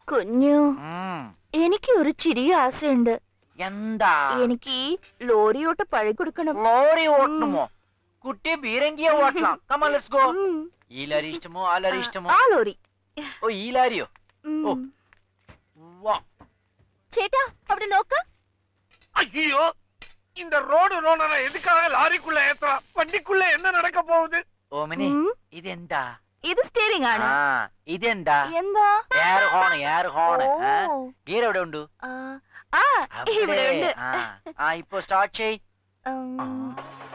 കുഞ്ഞു ഉം. എനിക്ക് ഒരു ചെറിയ ആശയുണ്ട് എന്താ എനിക്ക് ഈ ലോറിയോട്ട് പഴി കൊടുക്കണം ലോറി ഓട്ടണമോ കുട്ടി ബീരങ്കിയെ ഓട്ടണം കമാ ലെറ്റ്സ് ഗോ ഉം. ഈ ലാരി ഇഷ്ടമോ ആ ലാരി ഇഷ്ടമോ ആ ലോറി ഓ ഈ ലാരിയോ ഉം. ഓ. വാ ചേട്ടാ അവിടെ നോക്ക് ஐயோ இந்த ரோடு ரோடனை எதுக்காக லாரிக்குள்ள ஏத்துறான் வண்டிக்குள்ள என்ன நடக்க போகுது ഓമനെ ഉം. ഇതെന്താ ഇത് സ്റ്റിയറിംഗ് ആണ് ആ ഇതെന്താ എന്താ എയർ ഹോൺ എയർ ഹോൺ ഓ. ഗിയർ എവിടെ ഉണ്ട് ആ, ആ ഇവിടെ അവിടെ. ഉണ്ട് ആ. ആ ഇപ്പൊ സ്റ്റാർട്ട് ചെയ് ഉം.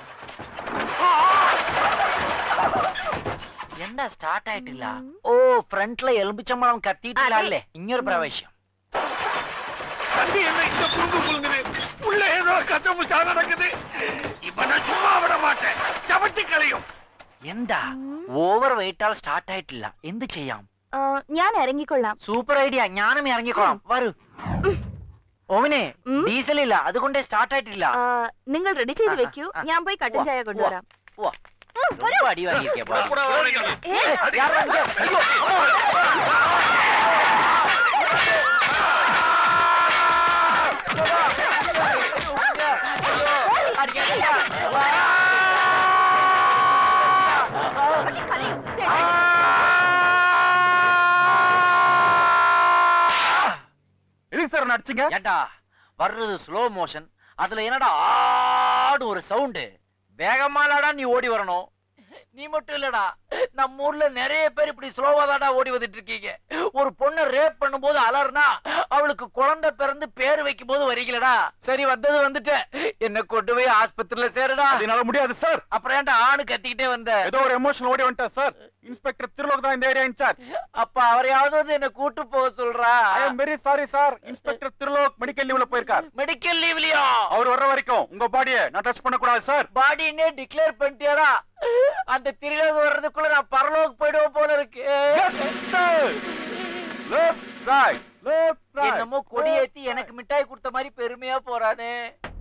എന്താ സ്റ്റാർട്ട് ആയിട്ടില്ല ഉം. ഓ ഫ്രണ്ടിലെ എലുമ്പിച്ചമ്പളം കത്തിയിട്ടില്ല അതെ. അല്ലേ ഇങ്ങൊരു പ്രാവശ്യം வண்டி என்ன இந்த புழுங்கு புழுங்குது உள்ள ஏதோ கச்சமுச்சா நடக்குது இவனை சும்மா விட மாட்டேன் சவட்டி களையும் എന്താ ഉം. ഓവർ വെയിറ്റാൽ സ്റ്റാർട്ട് ആയിട്ടില്ല എന്ത് ചെയ്യാം ആ, ഞാൻ ഇറങ്ങിക്കൊള്ളാം സൂപ്പർ ഐഡിയ ഞാനും ഇറങ്ങിക്കോളാം വരൂ ഓമനെ ഉം. ഡീസൽ ഇല്ല അതുകൊണ്ട് സ്റ്റാർട്ട് ആയിട്ടില്ല ആ, നിങ്ങൾ റെഡി ചെയ്ത് ആ, വെക്കൂ ആ. ഞാൻ പോയി കട്ടൻ ചായ കൊണ്ടുവരാം ഉവ്വ. ഉം, വരൂ. ரொம்ப அடி வாங்கியிருக்கே பாரு. கூட வாரீங்க. ഏ, யார் வந்தீங்க? ஐயோ, அடிக்காதீங்க. വണ്ടി കളയും. எதுக்கு சார் நடிச்சீங்க ஏண்டா வர்றது ஸ்லோ மோஷன் அதுல என்னடா ஆடு ஒரு சவுண்டு வேகமாலாடா நீ ஓடி வரணும் நீ மட்டும் இல்லடா நம்ம ஊர்ல நிறைய பேர் இப்படி ஸ்லோவா தாடா ஓடி வந்துட்டு இருக்கீங்க ஒரு பொண்ணை ரேப் பண்ணும்போது அலர்னா அவளுக்கு குழந்தை பிறந்து பேர் வைக்கும் போது வரீங்களடா சரி வந்தது வந்துட்டேன் என்ன கொண்டு போய் ஆஸ்பத்திரியில சேருடா என்னால முடியாது சார் அப்புறம் ஏன்டா ஆணு கத்திக்கிட்டே வந்த ஏதோ ஒரு எமோஷனல் ஓடி வந்துட்டேன் சார் இன்ஸ்பெக்டர் திருலோக் தான் இந்த ஏரியா இன்சார்ஜ் அப்ப அவரையாவது வந்து என்ன கூட்டு போக சொல்றா I'm very sorry sir inspector Thirulok medical லீவ்ல போயிருக்கார் மெடிக்கல் லீவ்லயா அவர் வர்ற வரைக்கும் உங்க பாடியை நான் டச் பண்ண கூடாது சார் பாடினே டிக்ளேர் பண்ணிட்டியாடா அந்த திரிலோகம் வர்றதுக்குள்ள நான் பரலோகம் போயிடுவோம் போல இருக்கு லெஃப்ட் ரைட் லெஃப்ட் ரைட் என்னமோ கொடியேத்தி எனக்கு மிட்டாய் கொடுத்த மாதிரி பெருமையா போறானே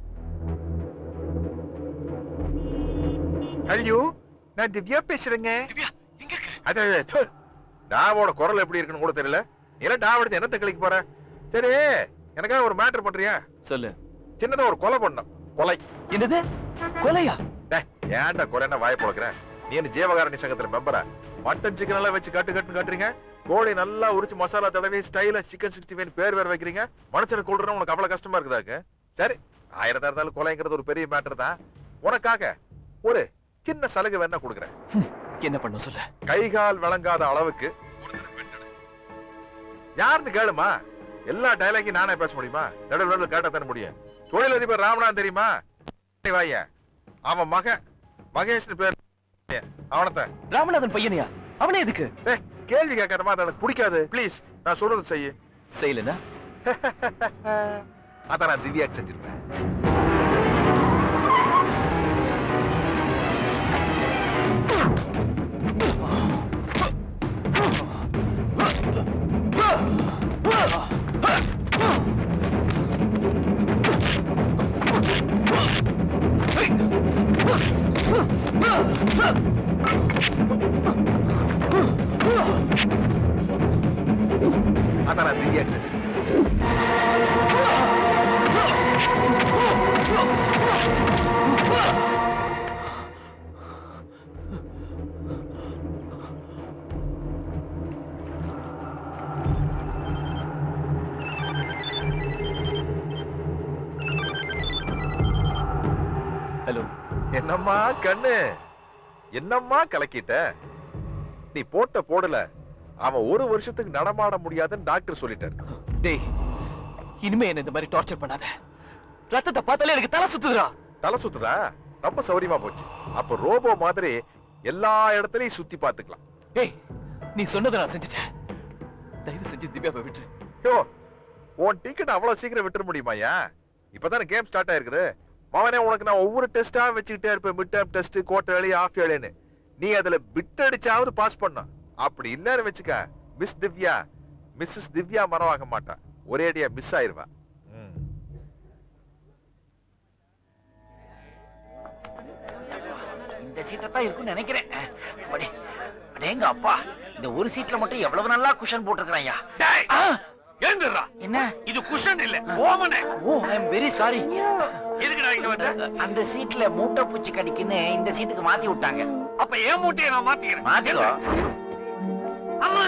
ஹலோ நான் திவ்யா பேசுறேங்க அது அது, து. டாவோட குரல் எப்படி இருக்குன்னு கூட தெரியல இல்ல டாவ் எடுத்து என்னத்த கிளிக்க போற சரி எனக்காக ஒரு மேட்டர் பண்றியா சொல்லு சின்னதா ஒரு கொலை பண்ணோம் கொலை என்னது கொலையா டேய், ஏன்டா கொலைன்னா வாய பொழக்கிறேன் நீ என்ன ஜீவகாரணி சங்கத்துல மெம்பரா மட்டன் சிக்கன் எல்லாம் வச்சு கட்டு கட்டுன்னு கட்டுறீங்க கோழி நல்லா உரிச்சு மசாலா தடவி ஸ்டைலா சிக்கன் சிக்ஸ்டி ஃபைவ் பேர் வேற வைக்கிறீங்க மனுஷனை கொள்றேன் உனக்கு அவ்வளவு கஷ்டமா இருக்குதாக்கு சரி ஆயிரத்தா இருந்தாலும் கொலைங்கிறது ஒரு பெரிய மேட்டர் தான் உனக்காக ஒரு சின்ன சலுகை வேணா கொடுக்குறேன் என்ன பண்ண சொல்லு கை கால் விளங்காத அளவுக்கு ஒருத்தனை பெற்றெடு. யாருன்னு கேளுமா எல்லா டைலாக்கையும் நானே பேச முடியுமா நடுவில் நடுவில் கேட்டா தானே முடியும் தொழிலதிபர் ராமநாதன் தெரியுமா வாய அவன் மகன் மகேஷ்னு பேர் அவனத்த ராமநாதன் பையனையா அவனே எதுக்கு ஏய், கேள்வி கேட்கற மாதிரி எனக்கு பிடிக்காது ப்ளீஸ் நான் சொல்றது செய்யு செய்யலனா அதான் நான் திவ்யாக்கு செஞ்சிருப்பேன் அதான் நான் திவ்யாக்கு செஞ்சிருப்பேன் ஹலோ என்னம்மா கண்ணு என்னம்மா கலக்கிட்ட நீ போட்ட போடல அவன் ஒரு வருஷத்துக்கு நடமாட முடியாதுன்னு டாக்டர் சொல்லிட்டாரு டேய் இனிமே என்ன இந்த மாதிரி டார்ச்சர் பண்ணாத ரத்தத்தை பார்த்தாலே எனக்கு தலை சுத்துதுடா தலை சுத்துதா ரொம்ப சௌரியமா போச்சு அப்ப ரோபோ மாதிரி எல்லா இடத்துலயும் சுத்தி பாத்துக்கலாம் ஏய் நீ சொன்னதை நான் செஞ்சுட்டேன் தயவு செஞ்சு திவ்யாவை விட்டு யோ உன் டிக்கெட் அவ்வளவு சீக்கிரம் விட்டுற முடியுமாயா இப்பதானே கேம் ஸ்டார்ட் ஆயிருக்குது மவனே உனக்கு நான் ஒவ்வொரு டெஸ்டா வச்சுக்கிட்டே இருப்பேன் மிட் டேம் டெஸ்ட் கோட்டை வேலையை ஆஃப் வேலைன்னு நீ அதுல பிட் அடிச்சாவது பாஸ் பண்ணும் அப்படி இல்லன்னு வச்சுக்க மிஸ் திவ்யா மிஸ்ஸஸ் திவ்யா மரவாக மாட்டா ஒரேடியா மிஸ் ஆயிருவா ம். இந்த சீட்டை தான் இருக்கும்னு நினைக்கிறேன் அடே, அடேங்க அப்பா இந்த ஒரு சீட்ல மட்டும் எவ்வளவு நல்லா குஷன் போட்டிருக்கிறாயா டேய் எழுந்துடுறா என்ன இது குஷன் இல்ல ஓமனே oh I'm very sorry எதுக்குடா இங்க வந்த அந்த சீட்ல மூட்டை பூச்சி கடிக்குன்னு இந்த சீட்டுக்கு மாத்தி விட்டாங்க அப்ப ஏன் மூட்டையை நான் மாத்திக்கிறேன் மாத்திக்கோ ஆமா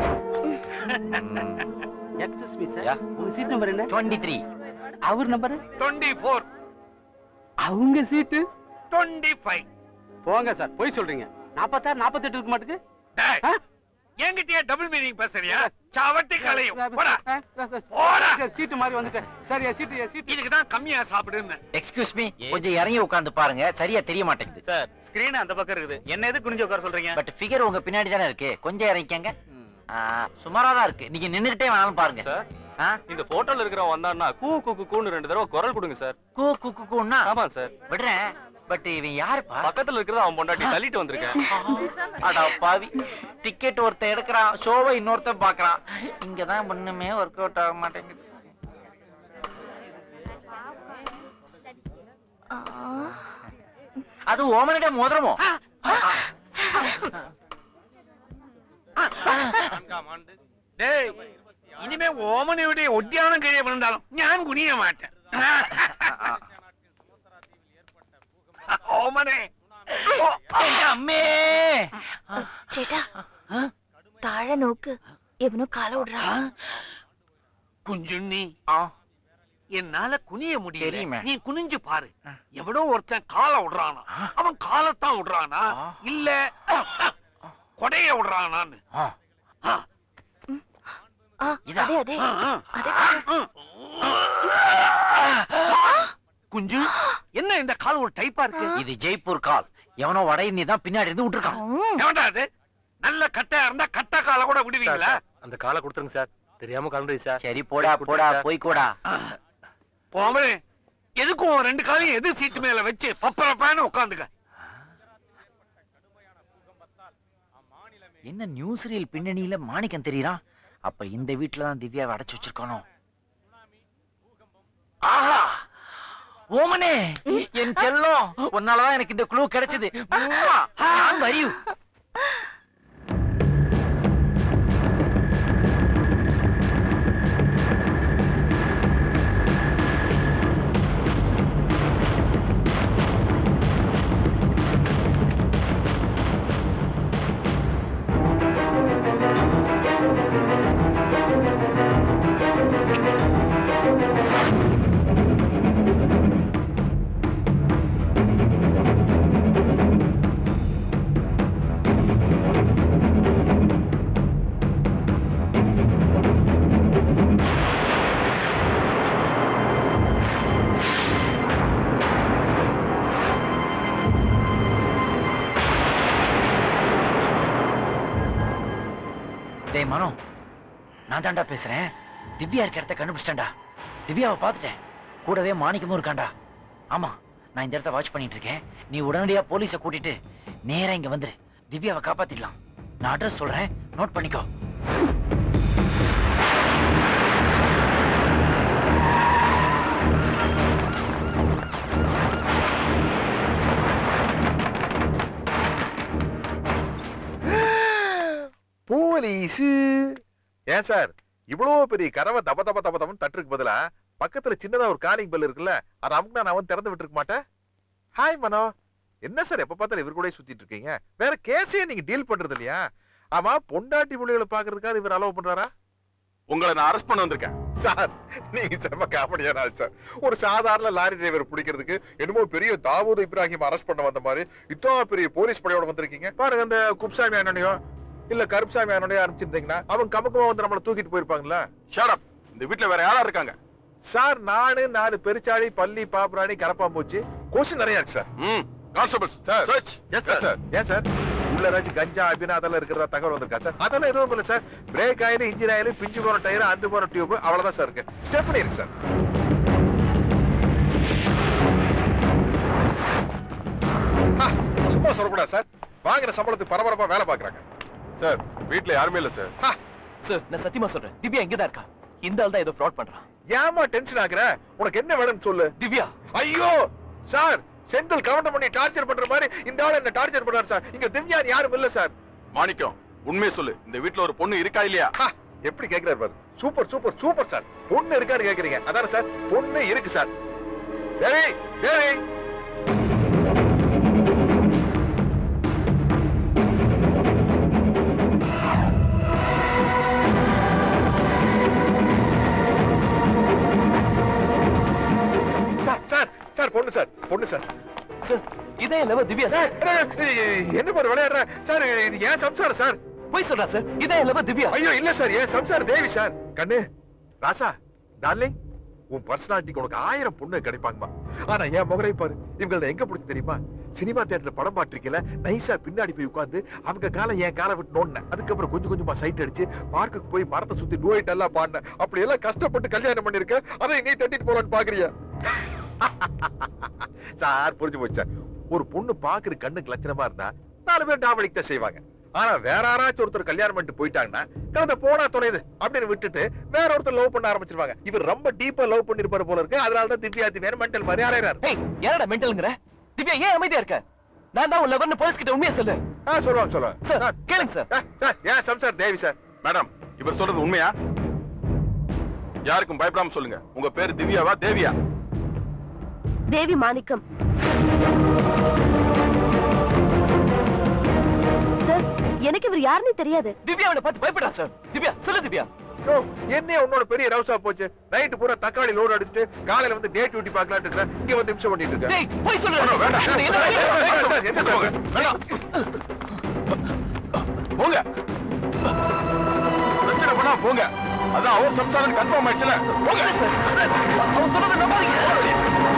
எக்ஸ்கூஸ் மீ Yeah. சார் உங்க சீட் நம்பர் என்ன டுவெண்ட்டி த்ரீ அவர் நம்பர் டுவெண்ட்டி ஃபோர் அவங்க சீட்டு டுவெண்ட்டி ஃபைவ் போங்க சார் போய் சொல்றீங்க நாற்பத்தாறு நாற்பத்தெட்டு இருக்க மாட்டுக்கு ஆ? என்கிட்டயே டபுள் மீனிங் பேசுறியா சவட்டி கலையும் போடா போடா. சார் சீட்டு மாதிரி வந்துட்டேன் சார் என் சீட்டு என் சீட்டு இதுக்கு தான் கம்மியா சாப்பிடுன்னு எக்ஸ்கியூஸ் மீ கொஞ்சம் இறங்கி உட்கார்ந்து பாருங்க சரியா தெரிய மாட்டேங்குது சார் ஸ்கிரீன் அந்த பக்கம் இருக்குது என்ன எது குனிஞ்சு உட்கார சொல்றீங்க பட் ஃபிகர் உங்க பின்னாடி தானே இருக்கு கொஞ்சம் இறங்கிக்கங்க சுமாரா தான் இருக்கு நீங்க நின்னுகிட்டே வேணாலும் பாருங்க சார் ஆ? இந்த போட்டோல இருக்கிறவன் வந்தான்னா கூ கூ கூ, கூன்னு ரெண்டு தடவை குரல் கொடுங்க சார் கூ கு கு கூன்னா ஆமா சார் விடுறேன் பட் இவன் யாருப்பா பக்கத்துல இருக்கிறத அவன் பொண்டாட்டி தள்ளிட்டு வந்திருக்கேன் அடா பாவி டிக்கெட் ஒருத்தன் எடுக்கிறான் ஷோவை இன்னொருத்தன் பாக்குறான் இங்கதான் ஒண்ணுமே ஒர்க் அவுட் ஆக மாட்டேங்குது அது ஓமனிட மோதிரமோ டேய் இனிமே ஓமனையுடைய ஒட்டியானம் கீழே விழுந்தாலும் ஞான் குனிய மாட்டேன் ഓമനെ അമ്മേ ചേട്ടാ താഴെ നോക്ക് എവനോ കാല വിടുறா குஞ்சுண்ணி ആ என்னால குனிய முடியல தெரியுமே. நீ குனிஞ்சு பாரு எவனோ ஒருத்தன் காலை விடுறானா அவன் காலத்தான் விடுறானா ஆ. இல்ல கொடைய விடுறானான்னு ആ ஆ, ആ ഇതാ. അതെ അതെ ஆ, ஆ. അതെ குஞ்சு என்ன இந்த கால் ஒரு டைப்பா இருக்கு இது ஜெய்ப்பூர் கால் எவனோ வட இந்தி தான் பின்னாடி இருந்து விட்டுருக்கான் ഉം. எவன்டா அது நல்ல கட்டையா இருந்தா கட்ட காலை கூட விடுவீங்களா அந்த காலை கொடுத்துருங்க சார் தெரியாம கலந்துரு சார் சரி போடா போடா போய் கூடா போமலே எதுக்கும் உன் ரெண்டு காலையும் எதிர் சீட்டு மேல வச்சு பப்பரப்பான்னு உட்காந்துக்க என்ன நியூஸ் ரீல் பின்னணியில மாணிக்கம் தெரியறான் அப்ப இந்த வீட்டுல தான் திவ்யாவை அடைச்சு வச்சிருக்கானோ ஆஹா ஓமனே என் செல்லம் உன்னாலதான் எனக்கு இந்த குழு கிடைச்சது உம்மா, நான் வரியும் டேய் மனோ நான் தான்டா பேசுறேன் திவ்யா இருக்க இடத்த கண்டுபிடிச்சிட்டேன்டா திவ்யாவை பார்த்துட்டேன் கூடவே மாணிக்கமும் இருக்கான்டா ஆமா நான் இந்த இடத்த வாட்ச் பண்ணிட்டு இருக்கேன் நீ உடனடியா போலீஸை கூட்டிட்டு நேரா இங்க வந்துரு திவ்யாவை காப்பாத்திடலாம் நான் அட்ரஸ் சொல்றேன் நோட் பண்ணிக்கோ போலீஸ் ஏன் சார் இவ்வளவு பெரிய கதவை தப தப தப தபன்னு தட்டுருக்கு பதிலா பக்கத்துல சின்னதா ஒரு காலிங் பெல் இருக்குல்ல அதை அமுக்கு நான் அவன் திறந்து விட்டுருக்க மாட்டேன் ஹாய் மனோ என்ன சார் எப்ப பார்த்தாலும் இவர் கூட சுத்திட்டு இருக்கீங்க வேற கேஸையே நீங்க டீல் பண்றது இல்லையா ஆமா பொண்டாட்டி புள்ளிகளை பாக்குறதுக்காக இவர் அலோவ் பண்றாரா உங்களை நான் அரெஸ்ட் பண்ண வந்திருக்கேன் சார் நீங்க செம்ம காமெடியான ஆள் சார் ஒரு சாதாரண லாரி டிரைவர் பிடிக்கிறதுக்கு என்னமோ பெரிய தாவூத் இப்ராஹிம் அரெஸ்ட் பண்ண வந்த மாதிரி இத்தனை பெரிய போலீஸ் படையோட வந்திருக்கீங்க பாருங்க அந்த குப்சாமி அண்ணனையோ இல்ல கருப்சாமி அண்ணனையோ அனுப்பிச்சிருந்தீங்கன்னா அவங்க கமக்கமா வந்து நம்மள தூக்கிட்டு போயிருப்பாங்கல்ல ஷட் அப் இந்த வீட்ல வேற யாரா இருக்காங்க சார் நானு நாலு பெருச்சாளி பள்ளி பாப்புராணி கரப்பாம்பூச்சி கொஸ்டின் நிறைய இருக்கு சார் ம் constables Sir. Search yes sir ஏன் சார் உள்ள ஏதாச்சும் கஞ்சா அபினா அதெல்லாம் இருக்கிறதா தகவல் வந்திருக்கா சார் அதெல்லாம் எதுவும் இல்ல sir brake oil engine oil பிஞ்சு போற டயர் அந்து போற டியூப் அவ்வளவுதான் சார் இருக்கு ஸ்டெப் இருக்கு சார் ஆ, சும்மா சொல்லக்கூடாது சார் வாங்குற சம்பளத்துக்கு பரபரப்பா வேலை பாக்குறாங்க சார் வீட்ல யாருமே இல்ல சார் சார் நான் சத்தியமா சொல்றேன் திவ்யா இங்கதான் இருக்கா இந்த ஆள் தான் ஏதோ ஃப்ராட் பண்றான் ஏமா டென்ஷன் ஆகுற உனக்கு என்ன வேணும்னு சொல்லு திவ்யா ஐயோ சார் செந்தில் கவனம் பண்ணி டார்ச்சர் பண்ற மாதிரி இந்த ஆள் என்ன டார்ச்சர் பண்றாரு சார் இங்க திவ்யான் யாரும் இல்ல சார் மாணிக்கம் உண்மையை சொல்லு இந்த வீட்ல ஒரு பொண்ணு இருக்கா இல்லையா ஹா, எப்படி கேக்குறாரு பாரு சூப்பர் சூப்பர் சூப்பர் சார் பொண்ணு இருக்கான்னு கேக்குறீங்க அதானே சார் பொண்ணு இருக்கு sir Devi Devi sir sir sir பொண்ணு சார் பொண்ணு சார் சார் இதே லவ திவ்யா சார் சார், ஏய், என்ன பாரு விளையாடுற சார் இது ஏன் சம்சாரம் சார் போய் சொல்றா சார் இதே லவ திவ்யா ஐயோ இல்ல சார் ஏன் சம்சாரம் தேவி சார் கண்ணு ராசா டார்லிங் உன் பர்சனாலிட்டிக்கு உனக்கு ஆயிரம் பொண்ணு கிடைப்பாங்கம்மா ஆனா என் முகரை பாரு இவங்கள எங்க பிடிச்சி தெரியுமா சினிமா தியேட்டர்ல படம் பாட்டிருக்கல நைஸா பின்னாடி போய் உட்கார்ந்து அவங்க காலம் என் காலை விட்டு நோண்டினேன் அதுக்கப்புறம் கொஞ்சம் கொஞ்சமா சைட் அடிச்சு பார்க்குக்கு போய் மரத்தை சுத்தி டூயிட் எல்லாம் பாடினேன் அப்படி எல்லாம் கஷ்டப்பட்டு கல்யாணம் பண்ணிருக்க அதை நீ தட்டிட்டு போலான்னு பாக்குறியா சார் புரிஞ்சு போச்சு சார் ஒரு பொண்ணு பாக்குற கண்ணுக்கு லட்சணமா இருந்தா நாலு பேர் டாவலிக்கு தான் செய்வாங்க ஆனா வேற யாராச்சும் ஒருத்தர் கல்யாணம் பண்ணிட்டு போயிட்டாங்கன்னா கலந்த போனா தொலையுது அப்படின்னு விட்டுட்டு வேற ஒருத்தர் லவ் பண்ண ஆரம்பிச்சிருவாங்க இவர் ரொம்ப டீப்பா லவ் பண்ணிருப்பாரு போல இருக்கு அதனால தான் திவ்யா திவ்யா மென்டல் மாதிரி அலையறாரு ஏய் யாரடா மென்டல்ங்கற திவ்யா ஏன் அமைதியா இருக்க நான் தான் உன் லவர்னு போலீஸ் கிட்ட உண்மையா சொல்லு ஆ சொல்லுவாங்க சொல்லுவாங்க சார் கேளுங்க சார் ஆ, சார் ஏன் சம்சார் தேவி சார் மேடம் இவர் சொல்றது உண்மையா யாருக்கும் பயப்படாம சொல்லுங்க உங்க பேரு திவ்யாவா தேவியா தேவி மாணிக்கம் சார் எனக்கு இவர் யாருன்னு தெரியாது திவ்யாவை பார்த்து பயப்படா சார் திவ்யா சொல்லு திவ்யா யோ, என்ன உன்னோட பெரிய ரவுசா போச்சு நைட்டு பூரா தக்காளி லோடு அடிச்சுட்டு காலையில வந்து டே டியூட்டி பார்க்கலாம்னு இருக்கிறேன் இங்க வந்து நிமிஷம் பண்ணிட்டு இருக்க டேய் போய் சொல்லு வேண்டாம் சார், என்ன வேண்டாம் சார், என்ன சார் வேண்டாம் போங்க பிரச்சனை பண்ணா போங்க அதான் அவர் சம்சாரம் கன்ஃபார்ம் ஆயிடுச்சுல போங்க சார் சார் அவன் சொல்றத நம்பாதீங்க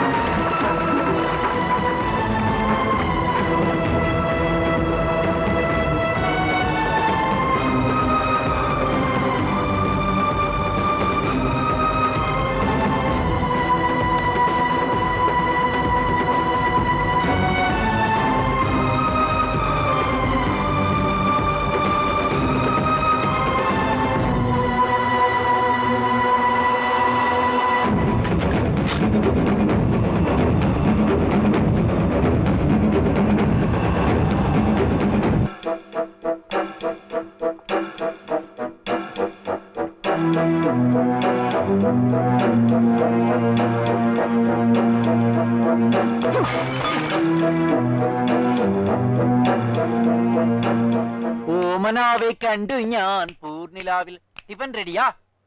ഓമനാവെ കണ്ടു ഞാൻ പൂർണിലാവിൽ ടിഫൻ ரெடியா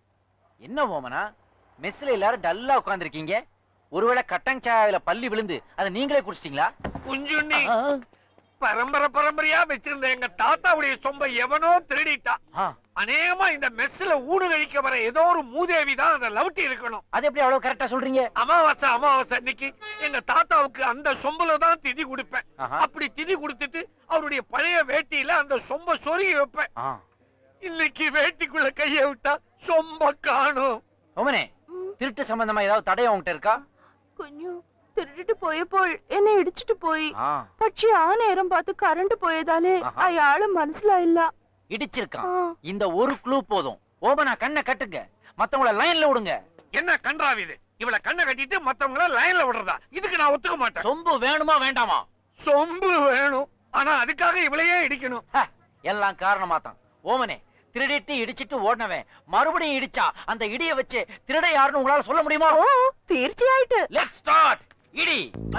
என்ன ஓமனா மெஸ்ல எல்லாரும் டல்லா உட்கார்ந்திருக்கீங்க ஒருவேளை கட்டன் சாயாவில பள்ளி விழுந்து அதை நீங்களே குடிச்சிட்டீங்களா குஞ்சுண்ணி ஆ, பரம்பரை பரம்பரையா வச்சிருந்த எங்க தாத்தாவுடைய சொம்ப எவனோ திருடிட்டான் ஆ. அநேகமா இந்த மெஸ்ல ஊடு கழிக்க வர ஏதோ ஒரு மூதேவி தான் அதை லவுட்டி இருக்கணும் அது எப்படி அவ்வளவு கரெக்டா சொல்றீங்க அமாவாசை அமாவாசை இன்னைக்கு எங்க தாத்தாவுக்கு அந்த சொம்புல தான் திதி கொடுப்பேன் ஆஹா. அப்படி திதி கொடுத்துட்டு அவருடைய பழைய வேட்டியில அந்த சொம்ப சொருகி வைப்பேன் ஆ. இன்னைக்கு வேட்டிக்குள்ள கைய விட்டா சொம்ப காணும் ஓமனே திருட்டு சம்பந்தமா ஏதாவது தடயம் உங்ககிட்ட இருக்கா കുഞ്ഞു തിരിട്ടിട്ട് പോയപ്പോൾ എന്നെ ഇടിച്ചിട്ട് പോയി ஆ, പക്ഷെ ആ നേരം പാത്ത് കറണ്ട് പോയതാലേ ആഹാ. അയാള് മനസ്സിലായില്ല இடிச்சிருக்கான் ആ. இந்த ஒரு க்ளூ போதும் ஓமனா கண்ணை கட்டுங்க மத்தவங்கள லைன்ல விடுங்க என்ன கன்றாவி இது இவள கண்ணை கட்டிட்டு மத்தவங்கள லைன்ல விடுறதா இதுக்கு நான் ஒத்துக்க மாட்டேன் சொம்பு வேணுமா வேண்டாமா சொம்பு வேணும் ஆனா அதுக்காக இவளையே இடிக்கணும் ஹ, எல்லாம் காரணமா தான் ஓமனே திருடிட்டு இடிச்சிட்டு ஓடினவன் மறுபடியும் இடிச்சா அந்த இடிய வச்சு திருட யாருன்னு உங்களால சொல்ல முடியுமா ഓ തീർച്ചയായിട്ട് லெட் ஸ்டார்ட் இடி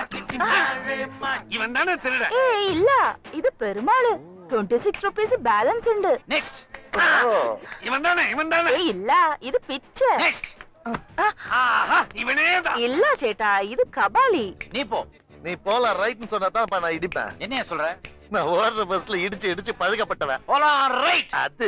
இவன் தானே திருட ഏയ് ഇല്ല ഇത് Perumal twenty six rupees balance ഉണ്ട് நெக்ஸ்ட் இவன் தானே இவன் தானே ഏയ് ഇല്ല ഇത് പിച്ച് நெக்ஸ்ட் ஆஹா இவனே தான் ഇല്ല ചേട്ടാ ഇത് കബാലി நீ போ நீ போலாம் ரைட்னு சொன்னா தான் நான் இடிப்பேன் என்னைய சொல்ற நான் ஓடுற பஸ்ல இடிச்சு இடிச்சு பழக்கப்பட்டவன் போலாம் ரைட் அது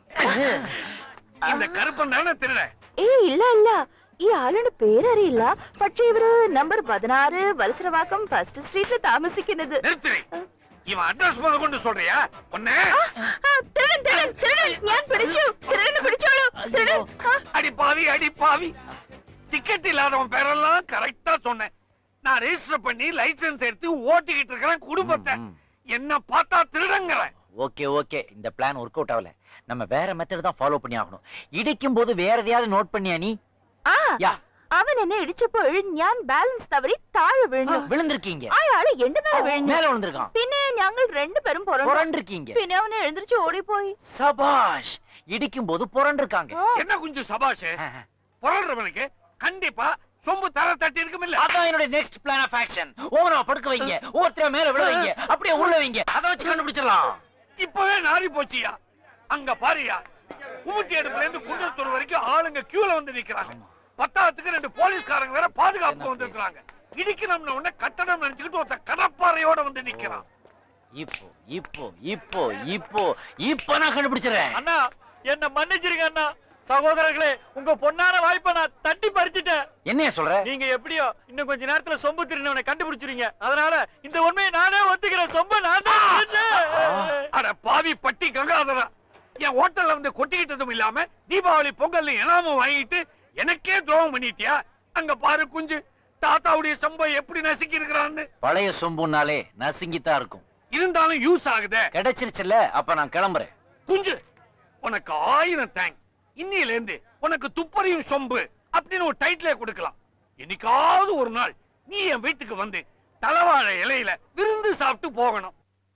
இந்த கருப்பன் தானே திருட ഏയ് ഇല്ല ഇല്ല ഈ ആളുടെ പേരറിയില്ല പക്ഷെ ഇവര് നമ്പർ പതിനാറ് വത്സരവാക്കം ഫസ്റ്റ് സ്ട്രീറ്റിൽ താമസിക്കുന്നത് நிறுத்துறேன் இவன் அட்ரஸ் முத கொண்டு சொல்றியா ஒண்ணு ആ, ആ, തിരുടൻ, തിരുടൻ, തിരുടൻ, ഞാൻ പിടിച്ചു തിരുടനെ പിടിച്ചോളൂ തിരുടൻ ആ, அடி பாவி அடி பாவி டிக்கெட் இல்லாதவன் பேரெல்லாம் கரெக்டா சொன்னேன் நான் ரெஜிஸ்டர் பண்ணி லைசென்ஸ் எடுத்து ஓட்டிக்கிட்டு இருக்கிறேன் குடும்பத்தை என்ன பார்த்தா திருடங்கிறேன் ஓகே ஓகே இந்த பிளான் ஒர்க் அவுட் ஆகல நம்ம வேற மெத்தட் தான் ஃபாலோ பண்ணி ஆகணும் இடிக்கும் போது வேற எதையாவது நோட் பண்ணியா நீ ആ யா അവൻ എന്നെ ഇടിച്ചപ്പോൾ ഞാൻ ബാലൻസ് തവറി താഴെ വീണു விழுந்திருக்கீங்க അയാള് എന്റെ മേലെ വീണു மேல விழுந்திருக்கான் പിന്നെ ഞങ്ങൾ രണ്ടുപേരും പുറം புரண்டிருக்கீங்க പിന്നെ അവനെ എഴുந்திരിച്ച് ഓടിപ്പോയി சபாஷ் இடிக்கும் போது புரண்டிருக்காங்க என்ன கொஞ்சம் சபாஷ் புரள்றவனுக்கு கண்டிப்பா சொம்பு தர தட்டி இருக்கும் இல்ல அதான் என்னுடைய நெக்ஸ்ட் பிளான் ஆஃப் ஆக்ஷன் ஓவரா படுக்க வைங்க ஒவ்வொருத்தர மேல விழ வைங்க அப்படியே உள்ள வைங்க அதை வச்சு கண்டுபிடிச்சிடலாம் இப்பவே நாரி போச்சியா அங்க பாரியா குமுட்டி அடுப்புல இருந்து குண்டத்தூர் வரைக்கும் ஆளுங்க கியூல வந்து நிக்கிறாங்க பத்தாவதுக்கு ரெண்டு போலீஸ்காரங்க வேற பாதுகாப்பு வந்திருக்காங்க இடிக்கணும்னு உடனே கட்டணம் நினைச்சுக்கிட்டு ஒருத்த கடப்பாறையோட வந்து நிக்கிறான் இப்போ இப்போ இப்போ இப்போ இப்போ நான் கண்டுபிடிச்சிடுறேன் அண்ணா என்ன மன்னிச்சிருங்க அண்ணா சகோதரர்களே உங்க பொண்ணான வாய்ப்பை நான் தட்டி பறிச்சிட்டேன் என்னைய சொல்ற நீங்க எப்படியோ இன்னும் கொஞ்ச நேரத்துல சொம்பு திருநவனை கண்டுபிடிச்சிருங்க அதனால இந்த உண்மையை நானே ஒத்துக்கிறேன் சொம்ப நான் தான் திருடினேன். அட பாவி பட்டி கங்காதரா என் ஹோட்டல்ல வந்து கொட்டிக்கிட்டதும் இல்லாம தீபாவளி பொங்கல் இனாமும் வாங்கிட்டு எனக்கே துரோகம் பண்ணிட்டியா அங்க பாரு குஞ்சு தாத்தாவுடைய சம்பை எப்படி நசுக்கி இருக்கிறான்னு பழைய சொம்புனாலே நசுங்கித்தான் இருக்கும் இருந்தாலும் யூஸ் ஆகுதே கிடைச்சிருச்சுல்ல அப்ப நான் கிளம்புறேன் குஞ்சு உனக்கு ஆயிரம் தேங்க்ஸ் இன்னில இருந்து உனக்கு துப்பறியும் சொம்பு அப்படின்னு ஒரு டைட்டிலே கொடுக்கலாம் என்னைக்காவது ஒரு நாள் நீ என் வீட்டுக்கு வந்து தலவாழை இலையில விருந்து சாப்பிட்டு போகணும்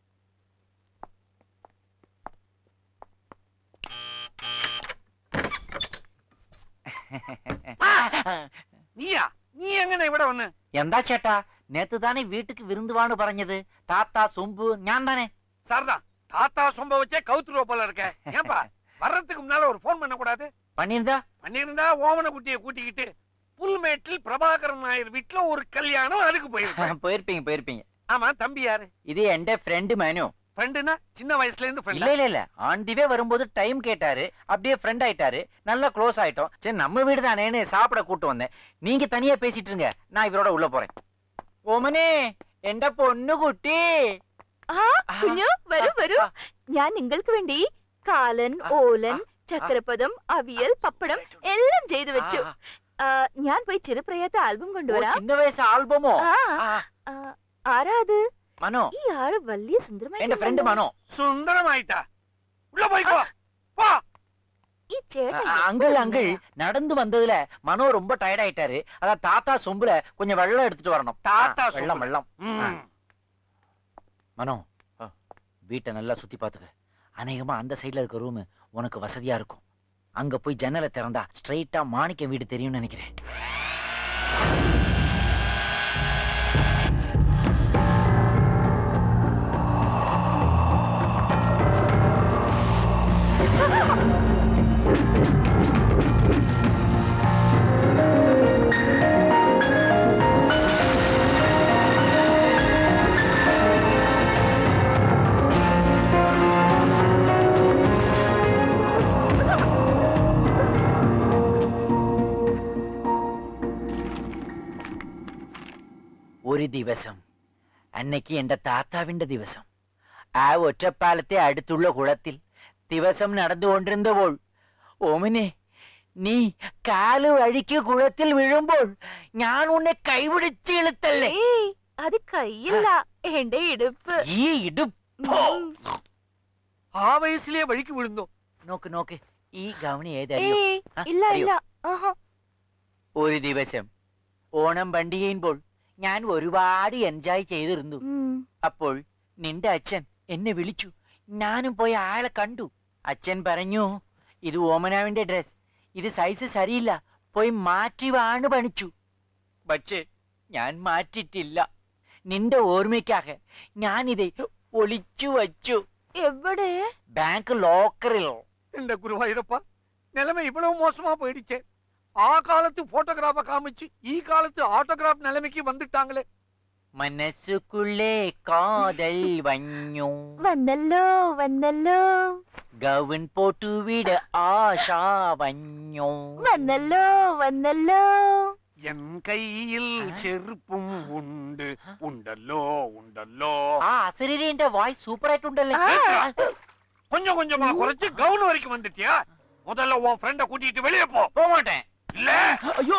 நீயா நீ எங்கன விட ஒண்ணு എന്താ ചേട്ടാ നേത്ത് താനേ വീട്ടുക്ക് വിരുന്നുവാണ് പറഞ്ഞത് താത്ത സൊമ്പു ഞാൻ தானே சரிதான் தாத்தா சொம்ப வச்சே கவுத்துருவ போல இருக்க ஏன்பா வர்றதுக்கு முன்னால ஒரு போன் பண்ண கூடாது பண்ணியிருந்தா பண்ணியிருந்தா ஓமன குட்டியை கூட்டிக்கிட்டு புல்மேட்டில் பிரபாகரன் நாயர் வீட்டுல ஒரு கல்யாணம் அதுக்கு போயிருப்பேன் போயிருப்பீங்க போயிருப்பீங்க ஆமா தம்பி யாரு இது எന്റെ ഫ്രണ്ട് മനു ஃப்ரெண்டுனா சின்ன வயசுல இருந்து இல்ல ஃப்ரெண்ட் இல்ல இல்ல ஆண்டிவே வரும்போது டைம் கேட்டாரு அப்படியே ஃப்ரெண்ட் ஆயிட்டாரு நல்லா க்ளோஸ் ஆயிட்டோம் சரி நம்ம வீடு தானேன்னு சாப்பிட கூட்டு வந்தேன் நீங்க தனியா பேசிட்டு இருங்க நான் ഇവരോட உள்ள போறேன் ഓമനെ എന്റെ പൊന്നുകുട്ടി ആ കുഞ്ഞു വരൂ വരൂ ഞാൻ നിങ്ങൾക്ക് വേണ്ടി കാലൻ ഓലൻ ചക്രപദം അവിയൽ പപ്പടം എല്ലാം ചെയ്തു വെച്ചു ആ, ഞാൻ പോയി ചെറുപ്രയാത്ത ആൽബം ഓ, കൊണ്ടുവരാം ചിന്ന വയസ്സ് ആൽബമോ ആ, ആ, ആ, ആരാ അത് മനോ ഈ ആള് വലിയ സുന്ദരമായി എന്റെ ഫ്രണ്ട് മനോ சுந்தரமாயிட்டா உள்ள போய்க்கோ போ ഈ ചേട്ടൻ அங்கிள் அங்கிள் நடந்து வந்ததுல மனோ ரொம்ப டயர்ட் ஆயிட்டாரு அதான் தாத்தா சொம்புல கொஞ்சம் வெள்ளம் எடுத்துட்டு வரணும் தாத்தா ஆ, வெள்ளம் சொம்பு. வெள்ளம் ம். மனோ வீட்டை நல்லா சுத்தி பாத்துக்க அநேகமா அந்த சைடுல இருக்க ரூம் உனக்கு வசதியா இருக்கும் அங்க போய் ஜன்னலை திறந்தா ஸ்ட்ரைட்டா மாணிக்க வீடு தெரியும்னு நினைக்கிறேன் ഒരു ദിവസം അന്നയ്ക്ക് എന്റെ താത്താവിന്റെ ദിവസം ആ ഒറ്റപ്പാലത്തെ അടുത്തുള്ള കുളത്തിൽ ദിവസം നടന്നുകൊണ്ടിരുന്നപ്പോൾ ഓമിനെ നീ കാല് വഴിക്ക് കുളത്തിൽ വീഴുമ്പോൾ ഞാൻ ഉന്നെ കൈപിടിച്ച് ഇളുത്തല്ലേ ഏയ് അത് കയ്യില്ല എന്റെ ഇടുപ്പ് ഈ ഇടുപ്പോ ഉം. ആ വയസ്സിലെ വഴിക്ക് വിഴുന്നു നോക്ക് നോക്ക് ഈ ഗവണി ഏതറിയോ ഏയ് ആ, ഇല്ല അറിയോ? ഇല്ല ആഹാ ഒരു ദിവസം ഓണം പണ്ടികയുമ്പോൾ ഞാൻ ഒരുപാട് എൻജോയ് ചെയ്തിരുന്നു ഉം. അപ്പോൾ നിന്റെ അച്ഛൻ എന്നെ വിളിച്ചു ഞാനും പോയി ആളെ കണ്ടു അച്ഛൻ പറഞ്ഞു ഇത് ഓമനാവിന്റെ ഡ്രസ് ഇത് സൈസ് ശരിയില്ല പോയി മാറ്റി വാണ് പണിച്ചു പക്ഷേ ഞാൻ മാറ്റിട്ടില്ല നിന്റെ ഓർമ്മയ്ക്കാக ഞാൻ ഇത് ഒളിച്ചു വച്ചു എവിടെ ബാങ്ക് ലോക്കറിൽ இந்த குருவாயூரப்பா நிலைமை இவ்வளவு மோசமா போயிடுச்சே ஆ காலத்து போட்டோகிராஃப காமிச்சு ஈ காலத்து ஆட்டோகிராஃப் நிலைமைக்கு வந்துட்டாங்களே മനസ്സുക്കുള്ളേ കാതൽ വഞ്ഞു വന്നല്ലോ വന്നല്ലോ ഗവൻ പോട്ടുവിട് ആശ വഞ്ഞു വന്നല്ലോ വന്നല്ലോ என் கையில் செருப்பும் உண்டு உண்டல்லோ உண்டல்லோ ആ അസരീന്റെ വായ്സ് സൂപ്പർ ആയിട്ടുണ്ടല്ലേ ആ. கொஞ்சம் கொஞ்சமா குறைச்சு கவுன் வரைக்கும் வந்துட்டியா முதல்ல உன் ஃப்ரெண்ட கூட்டிட்டு வெளியே போ പോകട്ടെ இல்ல അയ്യോ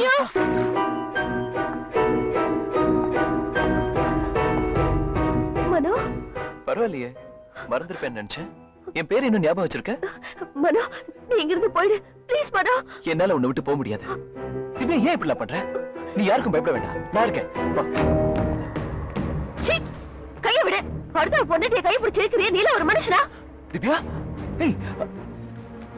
മനോ பரவாயில்லையே மறந்துருப்பேன்னு நினைச்சேன் என் பேர் இன்னும் ஞாபகம் வச்சிருக்க മനോ நீ இங்கிருந்து போயிடு ப்ளீஸ் மனோ என்னால உன்னை விட்டு போக முடியாது திவ்யா ஏன் இப்படிலாம் பண்ற நீ யாருக்கும் பயப்பட வேண்டாம் நான் இருக்கேன் வா. சீ கைய விடு அடுத்த பொண்ணுடைய கை பிடிச்சி இருக்கிறிய நீல ஒரு மனுஷனா திவ்யா ஏய்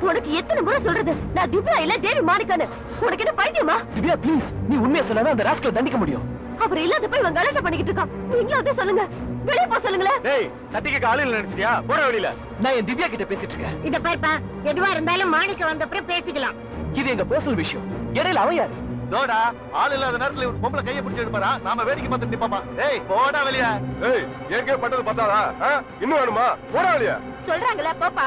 உனக்கு எத்தனை முறை சொல்றது நான் திவ்யா இல்ல தேவி மாணிக்கானு உனக்கு என்ன பைத்தியமா திவ்யா ப்ளீஸ் நீ உண்மையை சொன்னாதான் அந்த ராஸ்கலை தண்டிக்க முடியும் அவர் இல்லாத போய் இவன் கலாட்டம் பண்ணிக்கிட்டு இருக்கான் நீங்களும் அதே சொல்லுங்க வெளியே போ சொல்லுங்களேன் டேய் தட்டிக்க ஆளில் நினைச்சிட்டியா போற வெளியில நான் என் திவ்யா கிட்ட பேசிட்டு இருக்கேன் இத பாருப்பா எதுவா இருந்தாலும் மாணிக்க வந்த அப்புறம் பேசிக்கலாம் இது எங்க பர்சனல் விஷயம் இடையில அவன் யாரு தோடா ஆள் இல்லாத நேரத்துல ஒரு பொம்பளை கையை பிடிச்சி எடுப்பாரா நாம வேடிக்கை பார்த்து நிப்பாமா ஏய் போடா வெளியா ஏய் ஏற்கனவே பட்டது பார்த்தாதா ஆ? இன்னும் வேணுமா போடா வெளியா சொல்றாங்களே போப்பா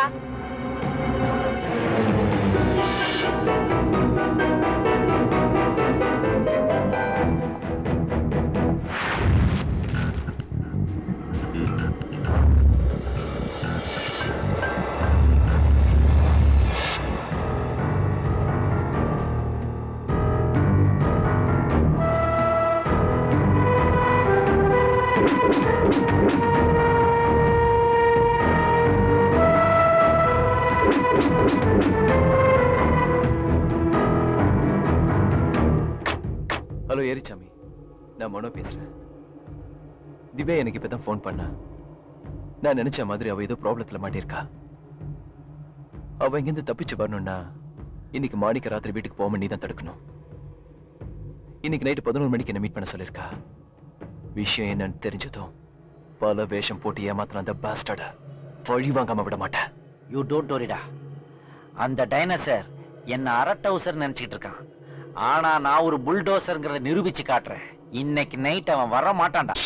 ஹலோ ஏரிச்சாமி நான் மனோ பேசுறேன் திவ்யா எனக்கு இப்பதான் ஃபோன் பண்ணா நான் நினைச்ச மாதிரி அவ ஏதோ ப்ராப்ளத்துல மாட்டியிருக்கா அவ இங்கிருந்து தப்பிச்சு வரணும்னா இன்னைக்கு மாணிக்க ராத்திரி வீட்டுக்கு போகாம நீ தான் தடுக்கணும் இன்னைக்கு நைட்டு பதினோரு மணிக்கு என்ன மீட் பண்ண சொல்லியிருக்கா விஷயம் என்னன்னு தெரிஞ்சதும் பல வேஷம் போட்டு ஏமாத்தின அந்த பாஸ்டர்ட வழி வாங்காம விட மாட்டேன் யூ டோன்ட் வரிடா அந்த டைனோசர் என்ன அரட்டவுசர் நினைச்சிட்டு இருக்கான் ஆனா நான் ஒரு புல்டோசர்ங்கிறத நிரூபிச்சு காட்டுறேன் இன்னைக்கு நைட் அவன் வர மாட்டான்டா